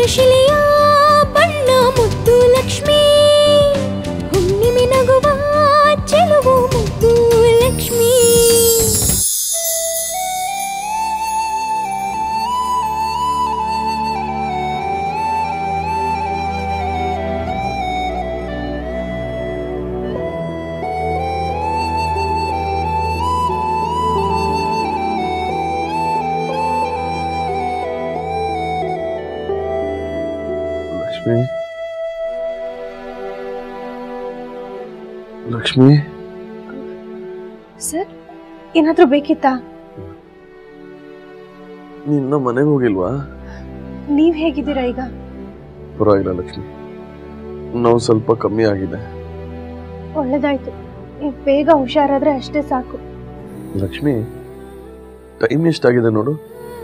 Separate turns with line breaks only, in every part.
ಶಿಲೆಯ ಬಣ್ಣ ಮುದ್ದು ಲಕ್ಷ್ಮಿ ಹುಣ್ಣಿಮೆ ನಗುವ ಚೆಲುವು ಮುದ್ದು ಲಕ್ಷ್ಮಿ
ಲಕ್ಷ್ಮಿ ಲಕ್ಷ್ಮಿ
ಸರ್ ಏನಾದರೂ ಬೇಕಿತ್ತಾ
ನಿನ್ನ ಮನೆಗೆ ಹೋಗಿಲ್ವಾ
ನೀವು ಹೇಗಿದ್ದೀರಾ ಈಗ
ಪರವಾಗಿಲ್ಲ ಲಕ್ಷ್ಮಿ ನಾವು ಸ್ವಲ್ಪ ಕಮ್ಮಿ ಆಗಿದೆ
ಒಳ್ಳೇದಾಯ್ತು ನೀವು ಬೇಗ ಹುಷಾರಾದ್ರೆ ಅಷ್ಟೇ ಸಾಕು
ಲಕ್ಷ್ಮಿ ಟೈಮ್ ಎಷ್ಟಾಗಿದೆ ನೋಡು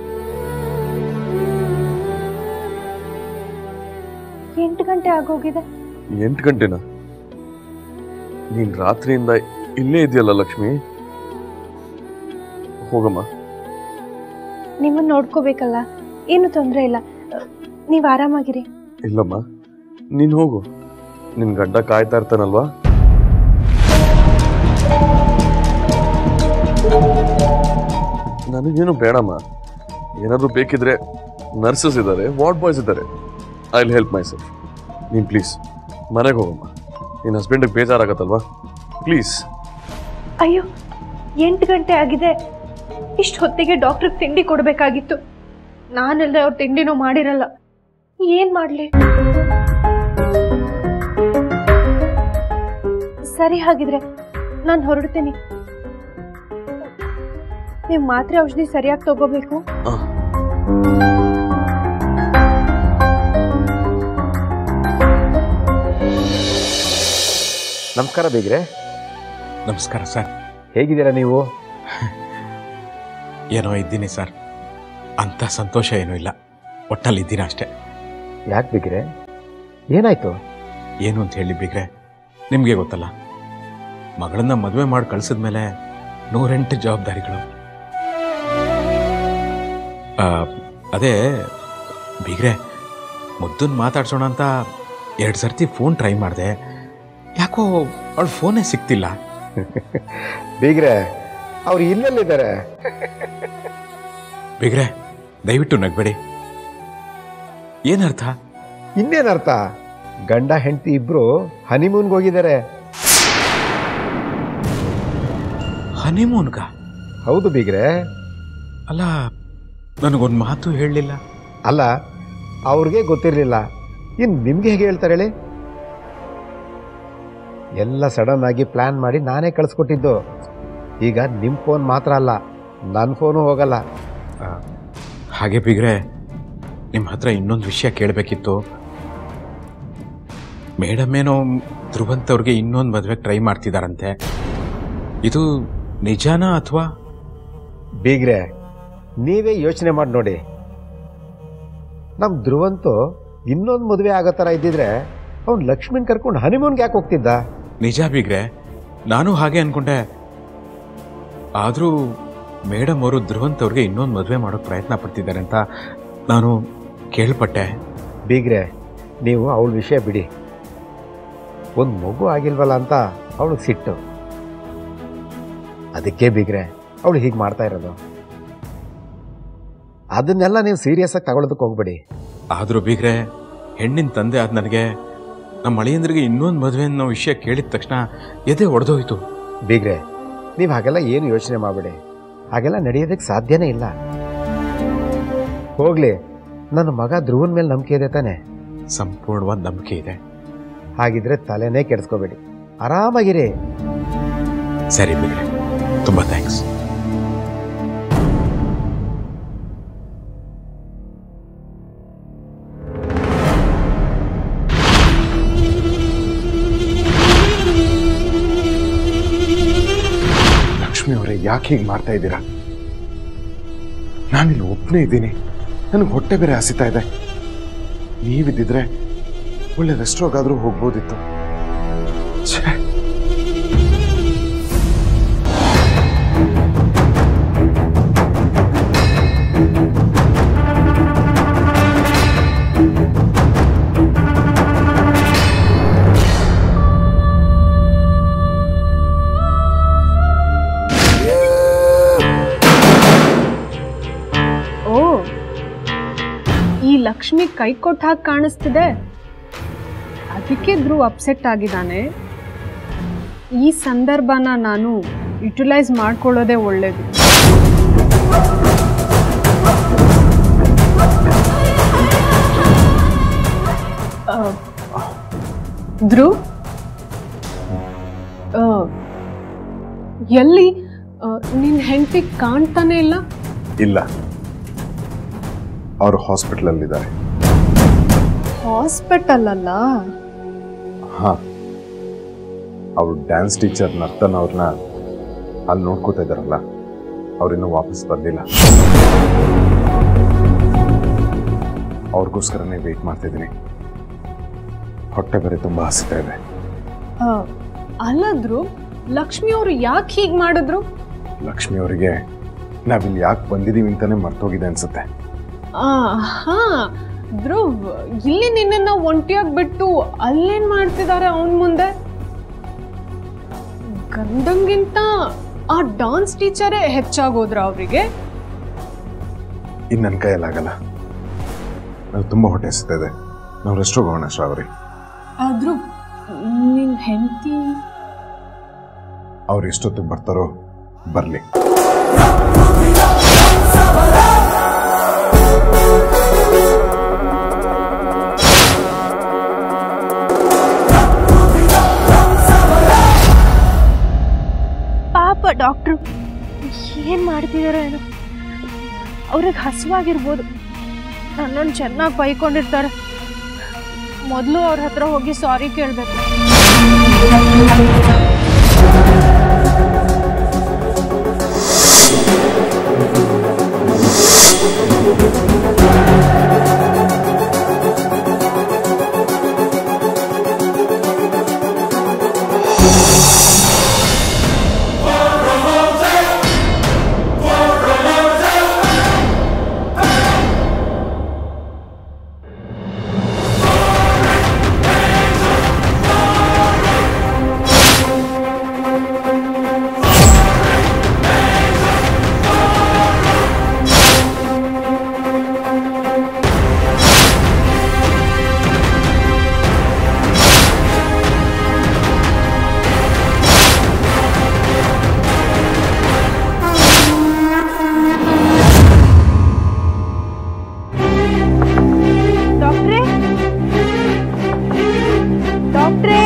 ಎಂಟು ಗಂಟೆ ಆಗೋಗಿದೆ
ಎಂಟು ಗಂಟೆನ ನೀನ್ ರಾತ್ರಿಯಿಂದ ಇಲ್ಲೇ ಇದೆಯಲ್ಲ ಲಕ್ಷ್ಮಿ ಹೋಗಮ್ಮ
ನಿಮ್ಮನ್ನ ನೋಡ್ಕೋಬೇಕಲ್ಲ ಏನು ತೊಂದರೆ ಇಲ್ಲ ನೀವು ಆರಾಮಾಗಿರಿ
ಇಲ್ಲಮ್ಮ ನೀನ್ ಹೋಗು ನಿನ್ ಗಂಡ ಕಾಯ್ತಾ ಇರ್ತಾನಲ್ವಾ ನನಗೇನು ಬೇಡಮ್ಮ ಏನಾದ್ರು ಬೇಕಿದ್ರೆ ನರ್ಸಸ್ ಇದ್ದಾರೆ ವಾರ್ಡ್ ಬಾಯ್ಸ್ ಇದ್ದಾರೆ I will help myself ನೀನ್ ಪ್ಲೀಸ್ ಮನೆಗೆ ಹೋಗಮ್ಮ ನಿನ್ನ ಹಸ್ಬೆಂಡಿಗೆ ಬೇಜಾರಾಗತ್ತಲ್ವಾ ಪ್ಲೀಸ್
ಅಯ್ಯೋ ಎಂಟು ಗಂಟೆ ಆಗಿದೆ ಇಷ್ಟು ಹೊತ್ತಿಗೆ ಡಾಕ್ಟ್ರಿಗೆ ತಿಂಡಿ ಕೊಡಬೇಕಾಗಿತ್ತು ನಾನೆಲ್ಲದೆ ಅವ್ರು ತಿಂಡಿನೂ ಮಾಡಿರಲ್ಲ ಏನ್ ಮಾಡ್ಲಿ ಸರಿ ಹಾಗಿದ್ರೆ ನಾನು ಹೊರಡ್ತೀನಿ ನೀವು ಮಾತ್ರೆ ಔಷಧಿ ಸರಿಯಾಗಿ ತಗೋಬೇಕು
ನಮಸ್ಕಾರ ಬೇಗ್ರೆ
ನಮಸ್ಕಾರ ಸರ್
ಹೇಗಿದ್ದೀರಾ ನೀವು
ಏನೋ ಇದ್ದೀನಿ ಸರ್ ಅಂಥ ಸಂತೋಷ ಏನೂ ಇಲ್ಲ ಒಟ್ಟಲ್ಲಿ ಇದ್ದೀನಿ ಅಷ್ಟೇ
ಯಾಕೆ ಬೇಗ್ರೆ ಏನಾಯ್ತು
ಏನು ಅಂತ ಹೇಳಿ ಬಿಗ್ರೆ ನಿಮಗೆ ಗೊತ್ತಲ್ಲ ಮಗಳನ್ನ ಮದುವೆ ಮಾಡಿ ಕಳಿಸಿದ್ಮೇಲೆ ನೂರೆಂಟು ಜವಾಬ್ದಾರಿಗಳು ಆ, ಅದೇ ಬಿಗ್ರೆ ಮುದ್ದನ್ ಮಾತಾಡ್ಸೋಣ ಅಂತ ಎರಡು ಸರ್ತಿ ಫೋನ್ ಟ್ರೈ ಮಾಡಿದೆ ಯಾಕೋ ಅವಳ ಫೋನೇ ಸಿಗ್ತಿಲ್ಲ
ಬೇಗ್ರೆ ಅವ್ರು ಇಲ್ಲೆಲ್ಲಿದ್ದಾರೆ
ಬಿಗ್ರೆ ದಯವಿಟ್ಟು ನಗ್ಬೇಡಿ ಏನರ್ಥ
ಇನ್ನೇನರ್ಥ ಗಂಡ ಹೆಂಡತಿ ಇಬ್ರು ಹನಿಮೂನ್ಗೆ ಹೋಗಿದ್ದಾರೆ
ಹನಿಮೂನ್ಗ
ಹೌದು ಬೀಗ್ರೆ
ಅಲ್ಲ ನನಗೊಂದು ಮಾತು ಹೇಳಲಿಲ್ಲ
ಅಲ್ಲ ಅವ್ರಿಗೆ ಗೊತ್ತಿರಲಿಲ್ಲ ಇನ್ನು ನಿಮ್ಗೆ ಹೇಗೆ ಹೇಳ್ತಾರೆ ಹೇಳಿ ಎಲ್ಲ ಸಡನ್ ಆಗಿ ಪ್ಲಾನ್ ಮಾಡಿ ನಾನೇ ಕಳಿಸ್ಕೊಟ್ಟಿದ್ದು ಈಗ ನಿಮ್ಮ ಫೋನ್ ಮಾತ್ರ ಅಲ್ಲ ನನ್ನ ಫೋನು ಹೋಗಲ್ಲ
ಹಾಗೆ ಬಿಗ್ರೆ ನಿಮ್ಮ ಹತ್ರ ಇನ್ನೊಂದು ವಿಷಯ ಕೇಳಬೇಕಿತ್ತು ಮೇಡಮ್ ಏನೋ ಧ್ರುವಂತ್ ಅವ್ರಿಗೆ ಇನ್ನೊಂದು ಮದುವೆಗೆ ಟ್ರೈ ಮಾಡ್ತಿದಾರಂತೆ ಇದು ನಿಜಾನಾ ಅಥವಾ
ಬೀಗ್ರೆ ನೀವೇ ಯೋಚನೆ ಮಾಡಿ ನೋಡಿ ನಮ್ಮ ಧ್ರುವಂತು ಇನ್ನೊಂದು ಮದುವೆ ಆಗೋ ಥರ ಇದ್ದಿದ್ರೆ ಅವ್ನು ಲಕ್ಷ್ಮಿನ್ ಕರ್ಕೊಂಡು ಹನಿಮೂನ್ಗೆ ಯಾಕೆ ಹೋಗ್ತಿದ್ದ
ನಿಜ ಬಿಗ್ರೆ ನಾನು ಹಾಗೆ ಅನ್ಕೊಂಡೆ ಆದರೂ ಮೇಡಮ್ ಅವರು ಧ್ರುವಂತ್ ಅವ್ರಿಗೆ ಇನ್ನೊಂದು ಮದುವೆ ಮಾಡೋಕೆ ಪ್ರಯತ್ನ ಪಡ್ತಿದ್ದಾರೆ ಅಂತ ನಾನು ಕೇಳ್ಪಟ್ಟೆ
ಬೀಗ್ರೆ ನೀವು ಅವಳ ವಿಷಯ ಬಿಡಿ ಒಂದು ಮಗು ಆಗಿಲ್ವಲ್ಲ ಅಂತ ಅವಳಿಗೆ ಸಿಟ್ಟು ಅದಕ್ಕೆ ಬೀಗ್ರೆ ಅವಳು ಹೀಗೆ ಮಾಡ್ತಾ ಇರೋದು ಅದನ್ನೆಲ್ಲ ನೀವು ಸೀರಿಯಸ್ ಆಗಿ ತಗೊಳ್ಳೋದಕ್ಕೆ ಹೋಗ್ಬೇಡಿ
ಆದರೂ ಬೀಗ್ರೆ ಹೆಣ್ಣಿನ ತಂದೆ ಆದ ನನಗೆ ನಮ್ಮ ಅಳಿಯಂದ್ರಿಗೆ ಇನ್ನೊಂದು ಮದುವೆ ಅನ್ನೋ ವಿಷಯ ಕೇಳಿದ ತಕ್ಷಣ ಎದೆ ಒಡೆದೋಯ್ತು
ಬೀಗ್ರೆ ನೀವು ಹಾಗೆಲ್ಲ ಏನು ಯೋಚನೆ ಮಾಡಬೇಡಿ ಹಾಗೆಲ್ಲ ನಡೆಯೋದಕ್ಕೆ ಸಾಧ್ಯನೇ ಇಲ್ಲ ಹೋಗ್ಲಿ ನನ್ನ ಮಗ ಧ್ರುವನ್ ಮೇಲೆ ನಂಬಿಕೆ ಇದೆ ತಾನೆ
ಸಂಪೂರ್ಣವಾದ ನಂಬಿಕೆ ಇದೆ
ಹಾಗಿದ್ರೆ ತಲೆನೇ ಕೆಡಿಸ್ಕೋಬೇಡಿ ಆರಾಮಾಗಿರಿ
ಸರಿ ಬಿಗ್ರೆ ತುಂಬ ಥ್ಯಾಂಕ್ಸ್
ಲಕ್ಷ್ಮಿ ಅವರೇ ಯಾಕೆ ಹೀಗೆ ಮಾಡ್ತಾ ಇದ್ದೀರಾ ನಾನಿಲ್ಲಿ ಒಬ್ಬನೇ ಇದ್ದೀನಿ ನನಗೆ ಹೊಟ್ಟೆ ಬೇರೆ ಹಸಿತಾ ಇದೆ ನೀವಿದ್ದಿದ್ರೆ ಒಳ್ಳೆ ರೆಸ್ಟೋರಾಗಾದ್ರೂ ಹೋಗ್ಬೋದಿತ್ತು ಛೇ
ಈ ಲಕ್ಷ್ಮಿ ಕೈ ಕೊಟ್ಟ ಹಾಗೆ ಕಾಣಿಸ್ತಿದೆ ಅದಕ್ಕೆ ಧ್ರುವ್ ಅಪ್ಸೆಟ್ ಆಗಿದ್ದಾನೆ ಈ ಸಂದರ್ಭನ ನಾನು ಯುಟಿಲೈಸ್ ಮಾಡ್ಕೊಳ್ಳೋದೇ ಒಳ್ಳೇದು ಆ, ಧ್ರುವ್ ಆ, ಎಲ್ಲಿ ನಿನ್ನ ಹೆಂಡತಿ ಕಾಣ್ತಾನೆ ಇಲ್ಲ
ಇಲ್ಲ ಅವರು ಹಾಸ್ಪಿಟ್ಲಲ್ಲಿದ್ದಾರೆ
ಹಾಸ್ಪಿಟಲ್ ಅಲ್ಲ
ಹಾ ಅವ್ರು ಡ್ಯಾನ್ಸ್ ಟೀಚರ್ ನರ್ತನ್ ಅವ್ರನ್ನ ಅಲ್ಲಿ ನೋಡ್ಕೋತಾ ಇದ್ದಾರಲ್ಲ ಅವ್ರಿನ್ನೂ ವಾಪಸ್ ಬಂದಿಲ್ಲ ಅವ್ರಿಗೋಸ್ಕರನೇ ವೆಯ್ಟ್ ಮಾಡ್ತಿದ್ದೀನಿ ಹೊಟ್ಟೆ ಬೇರೆ ತುಂಬ ಹಸಿತಾ ಇದೆ
ಆ, ಅಲ್ಲದ್ರು ಲಕ್ಷ್ಮಿ ಅವರು ಯಾಕೆ ಹೀಗೆ ಮಾಡಿದ್ರು
ಲಕ್ಷ್ಮಿ ಅವರಿಗೆ ನಾವಿಲ್ಲಿ ಯಾಕೆ ಬಂದಿದ್ದೀವಿ ಅಂತಾನೆ ಮರ್ತೋಗಿದೆ ಅನ್ಸುತ್ತೆ
ಆ, ಹಾ ಧ್ರುವ್ ಇಲ್ಲಿ ನಿನ್ನನ್ನ ಒಂಟಿಯಾಗಿ ಬಿಟ್ಟು ಅಲ್ಲೇನ್ ಮಾಡ್ತಿದ್ದಾರೆ ಅವನ್ ಮುಂದೆ ಗಂಡಂಗಿಂತ ಆ ಡಾನ್ಸ್ ಟೀಚರೇ ಹೆಚ್ಚಾಗೋದ್ರ ಅವರಿಗೆ
ಇನ್ನು ನನ್ನ ಕೈಯಲ್ಲಾಗಲ್ಲ ನಾವು ತುಂಬ ಹೊಟ್ಟೆ ಹಸಿತಾ ಇದೆ ನಾವು ರೆಸ್ಟ್ರೋಗ್ ಹೋಗೋಣ ಶ್ರಾವರಿ
ಆದ್ರೂ ನಿನ್ ಹೆಂಡತಿ
ಅವ್ರು ಎಷ್ಟೊತ್ತಿಗೆ ಬರ್ತಾರೋ ಬರಲಿ
ಪಾಪ ಡಾಕ್ಟ್ರು ಏನ್ ಮಾಡ್ತಿದಾರೋ ಏನೋ ಅವ್ರಿಗೆ ಹಸುವಾಗಿರ್ಬೋದು ನನ್ನನ್ನು ಚೆನ್ನಾಗಿ ಬೈಕೊಂಡಿರ್ತಾರೆ ಮೊದಲು ಅವ್ರ ಹತ್ರ ಹೋಗಿ ಸಾರಿ ಕೇಳಬೇಕು ಡಾಕ್ಟ್ರೇ ಡಾಕ್ಟ್ರೇ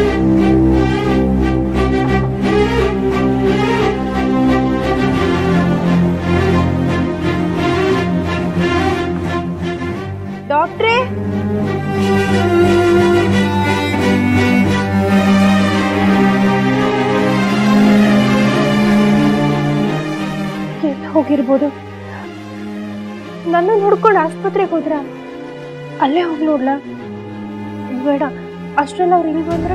ಡಾಕ್ಟ್ರೇ ಎಲ್ಲಿ ಹೋಗಿರ್ಬೋದು ನನ್ನನ್ನು ಹುಡ್ಕೊಂಡು ಆಸ್ಪತ್ರೆಗೆ ಹೋದ್ರ ಅಲ್ಲೇ ಹೋಗಿ ನೋಡ್ಲಾ ಬೇಡ ಅಷ್ಟೆಲ್ಲ ಅವ್ರು ಇಲ್ಲಿ ಬಂದ್ರೆ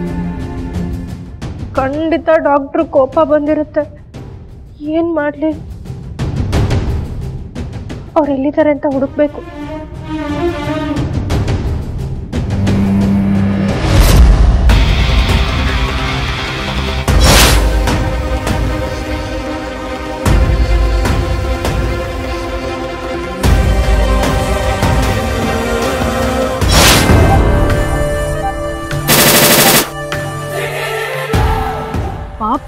ಖಂಡಿತ ಡಾಕ್ಟ್ರು ಕೋಪ ಬಂದಿರುತ್ತೆ ಏನ್ ಮಾಡ್ಲಿ ಅವ್ರು ಎಲ್ಲಿದ್ದಾರೆ ಅಂತ ಹುಡುಕ್ಬೇಕು ಪಾಪ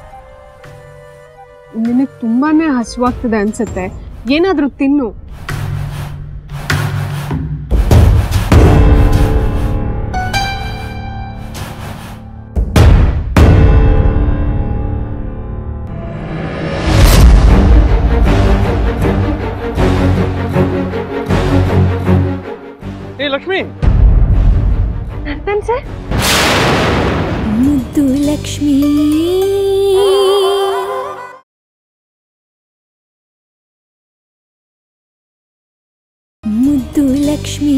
ನಿನಗೆ ತುಂಬಾನೇ ಹಸುವಾಗ್ತದೆ ಅನ್ಸುತ್ತೆ ಏನಾದ್ರೂ ತಿನ್ನು
ಏ ಲಕ್ಷ್ಮಿ
ನರ್ತನ್ ಸರ್
ಮುದ್ದು ಲಕ್ಷ್ಮೀ ಮುದ್ದು ಲಕ್ಷ್ಮೀ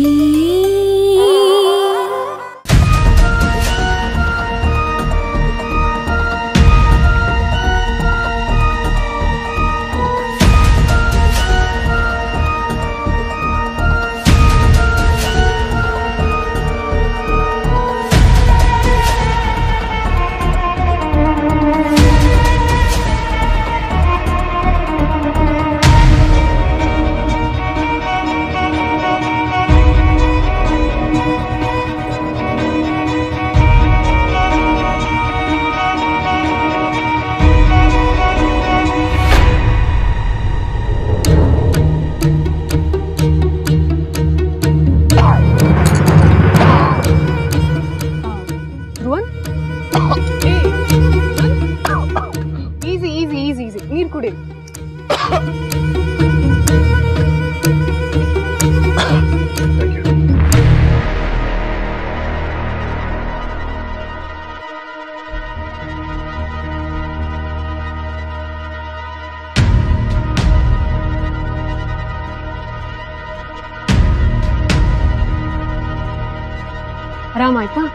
ಆರಾಮಾಯ್ತಾ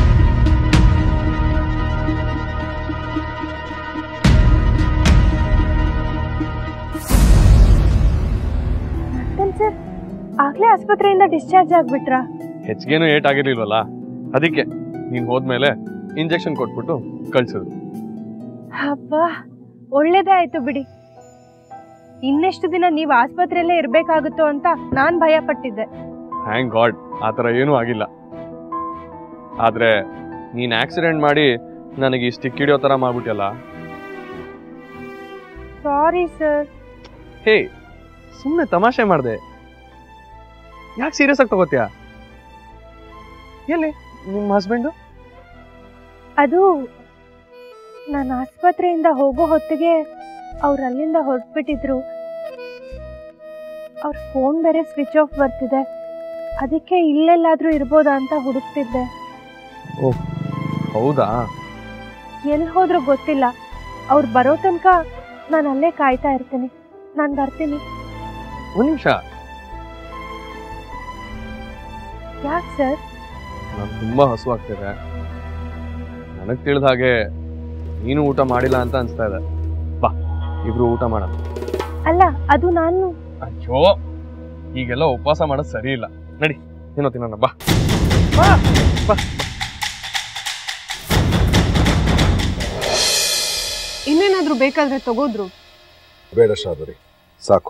ಸರ್ ಆಗ್ಲೇ ಆಸ್ಪತ್ರೆಯಿಂದ ಡಿಸ್ಚಾರ್ಜ್ ಆಗ್ಬಿಟ್ರಾ
ಹೆಚ್ಚಿಗೇನು ಏಟ್ ಆಗಿರ್ಲಿಲ್ವಲ್ಲ ಅದಕ್ಕೆ ನೀನ್ ಹೋದ್ಮೇಲೆ ಇಂಜೆಕ್ಷನ್ ಕೊಟ್ಬಿಟ್ಟು ಕಳ್ಸಿದ್ರು
ಹಬ್ಬ ಒಳ್ಳೇದೇ ಆಯ್ತು ಬಿಡಿ ಇನ್ನೆಷ್ಟು ದಿನ ನೀವು ಆಸ್ಪತ್ರೆಯಲ್ಲೇ ಇರ್ಬೇಕಾಗುತ್ತೋ ಅಂತ ನಾನ್ ಭಯ ಪಟ್ಟಿದ್ದೆ
ಥ್ಯಾಂಕ್ ಗಾಡ್ ಆ ಥರ ಏನೂ ಆಗಿಲ್ಲ ಆದ್ರೆ ನೀನ್ ಆಕ್ಸಿಡೆಂಟ್ ಮಾಡಿ ನನಗೆ ಈ ಸ್ಟಿಕ್ ಹಿಡಿಯೋ ಥರ ಮಾಡ್ಬಿಟ್ಟಲ್ಲ
ಸಾರಿ ಸರ್
ಹೇ ಸುಮ್ಮನೆ ತಮಾಷೆ ಮಾಡಿದೆ ಯಾಕೆ ಸೀರಿಯಸ್ ಆಗಿ ತಗೋತೀಯಾ ಎಲ್ಲಿ ನಿಮ್ಮ ಹಸ್ಬೆಂಡು
ಅದು ನಾನು ಆಸ್ಪತ್ರೆಯಿಂದ ಹೋಗೋ ಹೊತ್ತಿಗೆ ಅವ್ರು ಅಲ್ಲಿಂದ ಹೊರಟ್ಬಿಟ್ಟಿದ್ರು ಅವ್ರ ಫೋನ್ ಬೇರೆ ಸ್ವಿಚ್ ಆಫ್ ಬರ್ತಿದೆ ಅದಕ್ಕೆ ಇಲ್ಲೆಲ್ಲಾದ್ರೂ ಇರ್ಬೋದಾ ಅಂತ ಹುಡುಕ್ತಿದ್ದೆ
ಹೌದಾ
ಎಲ್ಲಿ ಹೋದ್ರೂ ಗೊತ್ತಿಲ್ಲ ಅವ್ರು ಬರೋ ತನಕ ನಾನು ಅಲ್ಲೇ ಕಾಯ್ತಾ ಇರ್ತೀನಿ ನಾನು ಬರ್ತೀನಿ
ಒಂದು ನಿಮಿಷ
ಯಾಕೆ ಸರ್
ನಾನು ತುಂಬಾ ಹಸುವಾಗ್ತಿದೆ ನನಗೆ ತಿಳಿದ ಹಾಗೆ ನೀನು ಊಟ ಮಾಡಿಲ್ಲ ಅಂತ ಅನ್ಸ್ತಾ ಇದೆ ಬಾ ಇಬ್ರು ಊಟ ಮಾಡೋಣ
ಅಲ್ಲ ಅದು ನಾನು
ಅಯ್ಯೋ ಈಗೆಲ್ಲ ಉಪವಾಸ ಮಾಡೋದು ಸರಿ ಇಲ್ಲ ನಡಿ ಏನೋ ತಿನ್ನೋಣ ಬಾ ಬಾ ಬಾ
ಇನ್ನೇನಾದ್ರೂ ಬೇಕಾದ್ರೆ ತಗೋದ್ರು
ಬೇಡ ಶಾದರಿ ಸಾಕು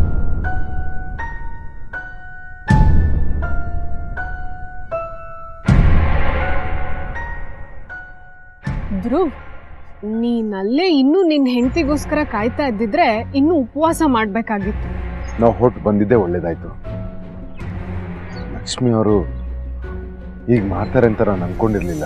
ಧ್ರುವ್ ನೀನಲ್ಲೇ ಇನ್ನೂ ನಿನ್ನ ಹೆಂಡತಿಗೋಸ್ಕರ ಕಾಯ್ತಾ ಇದ್ದಿದ್ರೆ ಇನ್ನೂ ಉಪವಾಸ ಮಾಡ್ಬೇಕಾಗಿತ್ತು
ನಾವು ಹೊಟ್ಟು ಬಂದಿದ್ದೇ ಒಳ್ಳೇದಾಯ್ತು ಲಕ್ಷ್ಮಿ ಅವರು ಈಗ ಮಾಡ್ತಾರೆ ಅಂತ ನಾನು ಅನ್ಕೊಂಡಿರ್ಲಿಲ್ಲ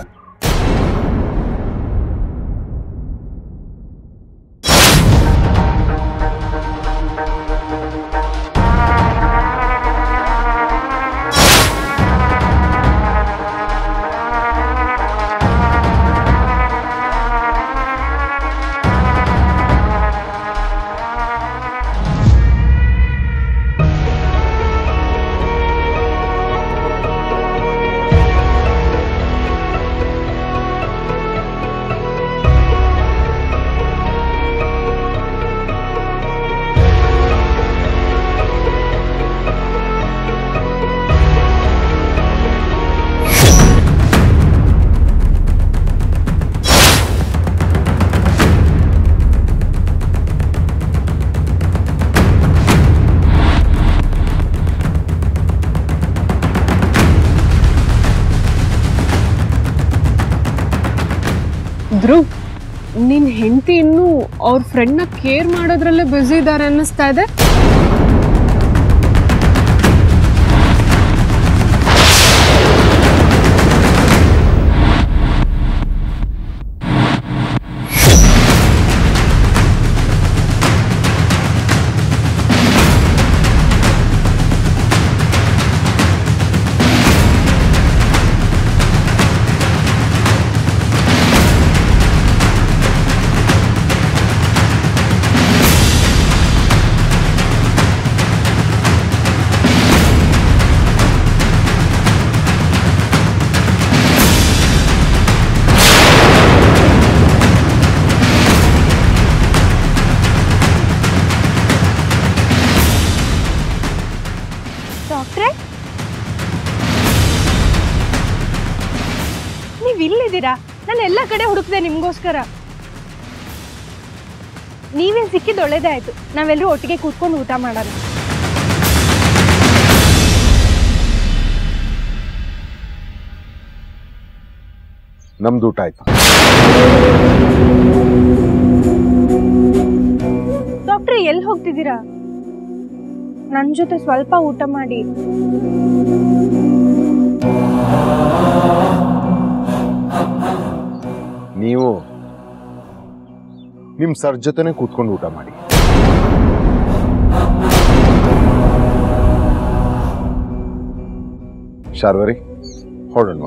ಧ್ರುವ್ ನಿನ್ ಹೆಂಡತಿ ಇನ್ನೂ ಅವ್ರ ಫ್ರೆಂಡ್ನ ಕೇರ್ ಮಾಡೋದ್ರಲ್ಲೇ ಬ್ಯುಸಿ ಇದ್ದಾರೆ ಅನ್ನಿಸ್ತಾ ಇದೆ
ಡಾಕ್ಟ್ರೆ ನೀವು ಇಲ್ಲಿದ್ದೀರಾ ನಾನು ಎಲ್ಲ ಕಡೆ ಹುಡುಕ್ದೆ ನಿಮಗೋಸ್ಕರ ನೀವೇನು ಸಿಕ್ಕಿದ್ದು ಒಳ್ಳೇದೇ ಆಯ್ತು ನಾವೆಲ್ಲರೂ ಒಟ್ಟಿಗೆ ಕೂತ್ಕೊಂಡು ಊಟ ಮಾಡೋಣ
ನಮ್ದು ಊಟ ಆಯ್ತು
ಡಾಕ್ಟ್ರೆ ಎಲ್ಲಿ ಹೋಗ್ತಿದ್ದೀರಾ ನನ್ನ ಜೊತೆ ಸ್ವಲ್ಪ ಊಟ ಮಾಡಿ
ನೀವು ನಿಮ್ ಸರ್ ಜೊತೆನೆ ಕೂತ್ಕೊಂಡು ಊಟ ಮಾಡಿ ಶಾರ್ವರಿ ಹೊರಡೋಣವಾ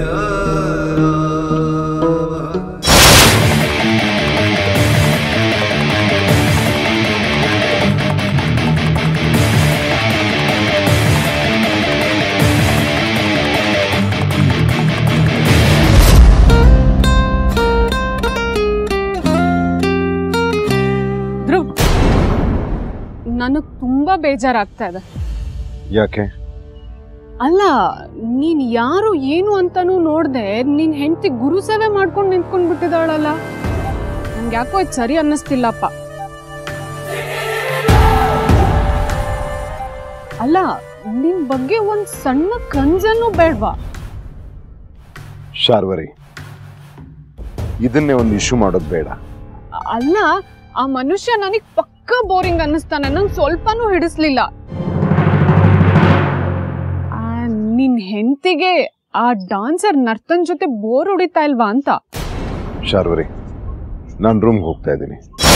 ಧ್ರುವ್ ನನಗೆ ತುಂಬಾ ಬೇಜಾರಾಗ್ತಾ ಇದೆ
ಯಾಕೆ
ಅಲ್ಲ ನೀನ್ ಯಾರು ಏನು ಅಂತಾನೂ ನೋಡ್ದೆ ನಿನ್ ಹೆಂಡತಿ ಗುರು ಸೇವೆ ಮಾಡ್ಕೊಂಡು ನಿಂತ್ಕೊಂಡ್ ಬಿಟ್ಟಿದಾಳಲ್ಲ ನನ್ಗೆ ಯಾಕೋ ಇದು ಸರಿ ಅನ್ನಿಸ್ತಿಲ್ಲಪ್ಪ ಅಲ್ಲ ನಿನ್ ಬಗ್ಗೆ ಒಂದ್ ಸಣ್ಣ ಕನ್ಸನ್ನು ಬೇಡ್ವಾ
ಶಾರ್ವರಿ ಇದನ್ನೇ ಒಂದು ಇಶ್ಯೂ ಮಾಡೋದು ಬೇಡ
ಅಲ್ಲ ಆ ಮನುಷ್ಯ ನನಗ್ ಪಕ್ಕ ಬೋರಿಂಗ್ ಅನ್ನಿಸ್ತಾನೆ ನಂಗೆ ಸ್ವಲ್ಪನೂ ಹಿಡಿಸ್ಲಿಲ್ಲ ಆ, ನಿನ್ ಹೆಂಡತಿಗೆ ಆ ಡಾನ್ಸರ್ ನರ್ತನ್ ಜೊತೆ ಬೋರ್ ಹೊಡಿತಾ ಇಲ್ವಾ ಅಂತ
ಶಾರ್ವರಿ ನಾನು ರೂಮ್ಗೆ ಹೋಗ್ತಾ ಇದ್ದೀನಿ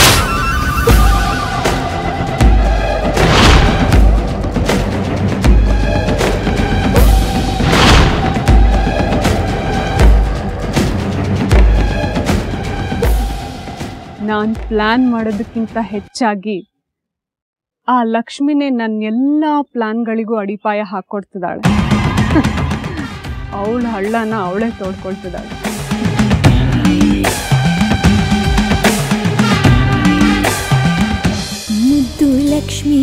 ನಾನ್ ಪ್ಲಾನ್ ಮಾಡೋದಕ್ಕಿಂತ ಹೆಚ್ಚಾಗಿ ಆ ಲಕ್ಷ್ಮಿನೇ ನನ್ನ ಎಲ್ಲಾ ಪ್ಲಾನ್ಗಳಿಗೂ ಅಡಿಪಾಯ ಹಾಕೊಡ್ತಿದ್ದಾಳೆ ಅವಳ ಹಳ್ಳನ ಅವಳೇ ತೋಡ್ಕೊಳ್ತಿದ್ದಾಳೆ
ಮುದ್ದು ಲಕ್ಷ್ಮೀ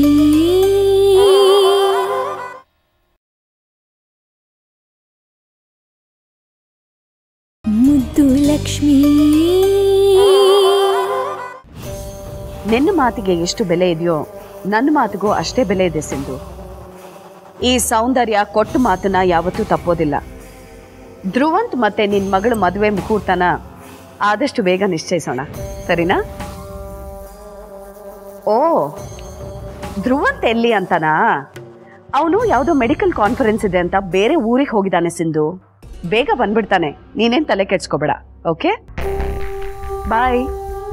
ಮುದ್ದು ಲಕ್ಷ್ಮೀ
ನಿನ್ನ ಮಾತಿಗೆ ಎಷ್ಟು ಬೆಲೆ ಇದೆಯೋ ನನ್ನ ಮಾತಿಗೂ ಅಷ್ಟೇ ಬೆಲೆ ಇದೆ ಸಿಂಧು ಈ ಸೌಂದರ್ಯ ಕೊಟ್ಟ ಮಾತನ್ನ ಯಾವತ್ತೂ ತಪ್ಪೋದಿಲ್ಲ ಧ್ರುವಂತ್ ಮತ್ತೆ ನಿನ್ನ ಮಗಳ ಮದುವೆ ಮುಹೂರ್ತನ ಆದಷ್ಟು ಬೇಗ ನಿಶ್ಚಯಿಸೋಣ ಸರಿನಾ ಓ ಧ್ರುವಂತ್ ಎಲ್ಲಿ ಅಂತನಾ ಅವನು ಯಾವುದೋ ಮೆಡಿಕಲ್ ಕಾನ್ಫರೆನ್ಸ್ ಇದೆ ಅಂತ ಬೇರೆ ಊರಿಗೆ ಹೋಗಿದ್ದಾನೆ ಸಿಂಧು ಬೇಗ ಬಂದ್ಬಿಡ್ತಾನೆ ನೀನೇನ್ ತಲೆ ಕೆಡ್ಸ್ಕೋಬೇಡ ಓಕೆ ಬಾಯ್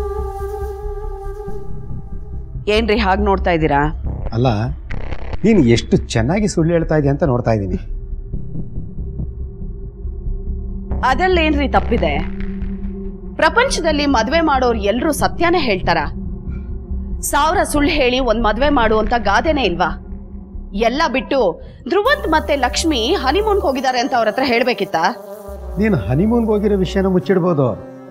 ಏನ್ರಿ ಹಾಗೆ ನೋಡ್ತಾ ಇದ್ದೀರಾ
ಅಲ್ಲ ನೀನು ಎಷ್ಟು ಚೆನ್ನಾಗಿ ಸುಳ್ಳು ಹೇಳ್ತಾ ಇದೆಯಾ ಅಂತ ನೋಡ್ತಾ ಇದ್ದೀನಿ
ಅದರಲ್ಲೇನ್ರಿ ತಪ್ಪಿದೆ ಪ್ರಪಂಚದಲ್ಲಿ ಮದ್ವೆ ಮಾಡೋರು ಎಲ್ರೂ ಸತ್ಯನೇ ಹೇಳ್ತಾರ ಸಾವಿರ ಸುಳ್ಳು ಹೇಳಿ ಒಂದ್ ಮದ್ವೆ ಮಾಡು ಅಂತ ಗಾದೆನೇ ಇಲ್ವಾ ಎಲ್ಲ ಬಿಟ್ಟು ಧ್ರುವಂತ್ ಮತ್ತೆ ಲಕ್ಷ್ಮಿ ಹನಿಮೂನ್ಗೆ ಹೋಗಿದ್ದಾರೆ ಅಂತ ಅವ್ರ ಹತ್ರ ಹೇಳ್ಬೇಕಿತ್ತಾ
ನೀನು ಹನಿಮೂನ್ಗೆ ಹೋಗಿರೋ ವಿಷಯನ ಮುಚ್ಚಿಡ್ಬೋದು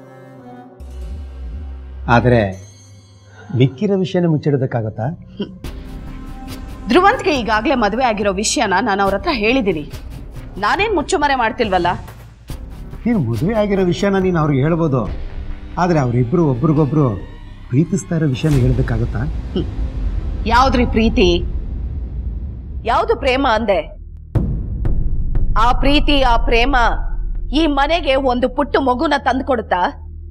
ಆದರೆ ಮಿಕ್ಕಿರೋ ವಿಷಯನ ಮುಚ್ಚಿಡೋದಕ್ಕಾಗತ್ತಾ
ಧ್ರುವಂತ್ಗೆ ಈಗಾಗಲೇ ಮದುವೆ ಆಗಿರೋ ವಿಷಯನ ನಾನು ಅವ್ರ ಹತ್ರ ಹೇಳಿದ್ದೀನಿ ನಾನೇನ್ ಮುಚ್ಚುಮರೆ ಮಾಡ್ತಿಲ್ವಲ್ಲ
ನೀನು ಮದುವೆ ಆಗಿರೋ ವಿಷಯನ ನೀನು ಅವ್ರಿಗೆ ಹೇಳ್ಬೋದು ಆದರೆ ಅವರಿಬ್ಬರು ಒಬ್ರಿಗೊಬ್ರು ಪ್ರೀತಿಸ್ತಾ ಇರೋ ವಿಷಯನ ಹೇಳೋದಕ್ಕಾಗತ್ತಾ
ಯಾವ್ದ್ರಿ ಪ್ರೀತಿ ಯಾವ್ದು ಪ್ರೇಮ ಅಂದೆ ಆ ಪ್ರೀತಿ ಆ ಪ್ರೇಮ ಈ ಮನೆಗೆ ಒಂದು ಪುಟ್ಟು ಮಗುನ ತಂದುಕೊಡುತ್ತಾ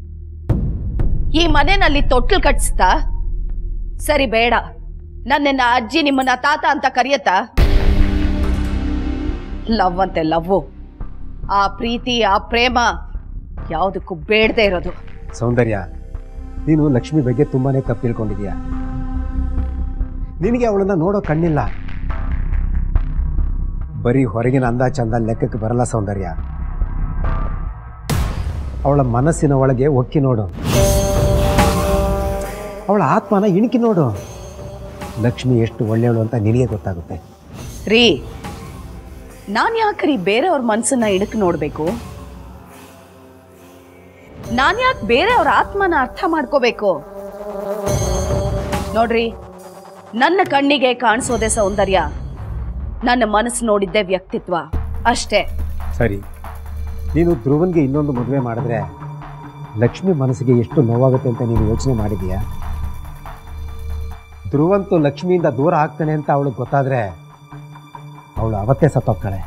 ಈ ಮನೆಯಲ್ಲಿ ತೊಟ್ಲು ಕಟ್ಸ್ತಾ ಸರಿ ಬೇಡ ನನ್ನನ್ನ ಅಜ್ಜಿ ನಿಮ್ಮನ್ನ ತಾತ ಅಂತ ಕರೆಯತ್ತಾ ಲವ್ ಅಂತೆ ಲವ್ವು ಆ ಪ್ರೀತಿ ಆ ಪ್ರೇಮ ಯಾವುದಕ್ಕೂ ಬೇಡದೆ ಇರೋದು
ಸೌಂದರ್ಯ ನೀನು ಲಕ್ಷ್ಮಿ ಬಗ್ಗೆ ತುಂಬಾನೇ ತಪ್ಪು ತಿಳ್ಕೊಂಡಿದೀಯ ನಿನಗೆ ಅವಳನ್ನ ನೋಡೋ ಕಣ್ಣಿಲ್ಲ ಬರೀ ಹೊರಗಿನ ಅಂದ ಚಂದ ಲೆಕ್ಕಕ್ಕೆ ಬರಲ್ಲ ಸೌಂದರ್ಯ ಅವಳ ಮನಸ್ಸಿನ ಒಳಗೆ ಒಕ್ಕಿ ನೋಡು ಅವಳ ಆತ್ಮನ ಇಣುಕಿ ನೋಡು ಲಕ್ಷ್ಮಿ ಎಷ್ಟು ಒಳ್ಳೆಯವಳು ಅಂತ ನಿನಗೆ ಗೊತ್ತಾಗುತ್ತೆ
ರೀ ನಾನ್ ಯಾಕ್ರಿ ಬೇರೆಯವ್ರ ಮನ್ಸನ್ನ ಇಣಕ್ ನೋಡ್ಬೇಕು ನಾನ್ ಯಾಕೆ ಬೇರೆಯವ್ರ ಆತ್ಮನ ಅರ್ಥ ಮಾಡ್ಕೋಬೇಕು ನೋಡ್ರಿ ನನ್ನ ಕಣ್ಣಿಗೆ ಕಾಣಿಸೋದೆ ಸೌಂದರ್ಯ ನನ್ನ ಮನಸ್ಸು ನೋಡಿದ್ದೆ ವ್ಯಕ್ತಿತ್ವ ಅಷ್ಟೇ
ಸರಿ ನೀನು ಧ್ರುವನ್ಗೆ ಇನ್ನೊಂದು ಮದುವೆ ಮಾಡಿದ್ರೆ ಲಕ್ಷ್ಮಿ ಮನಸ್ಸಿಗೆ ಎಷ್ಟು ನೋವಾಗುತ್ತೆ ಅಂತ ನೀನು ಯೋಚನೆ ಮಾಡಿದೀಯಾ ಧ್ರುವಂತು ಲಕ್ಷ್ಮಿಯಿಂದ ದೂರ ಆಗ್ತಾನೆ ಅಂತ ಅವಳಿಗೆ ಗೊತ್ತಾದ್ರೆ ಅವಳು ಅವತ್ತೇ ಸತ್ತೋಗ್ತಾಳೆ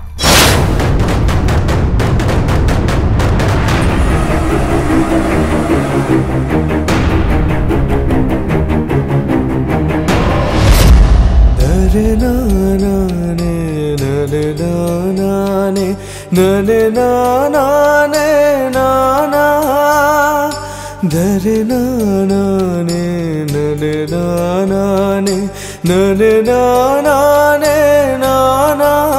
ನರೆ ನಾನೇ ನರೆ ನಾನೇ ನರೆ ನಾನೇ ನಾನಾ ದರೆ ನಾನೇ ನರೆ ನಾನೇ ನರೆ ನಾನೇ ನಾನಾ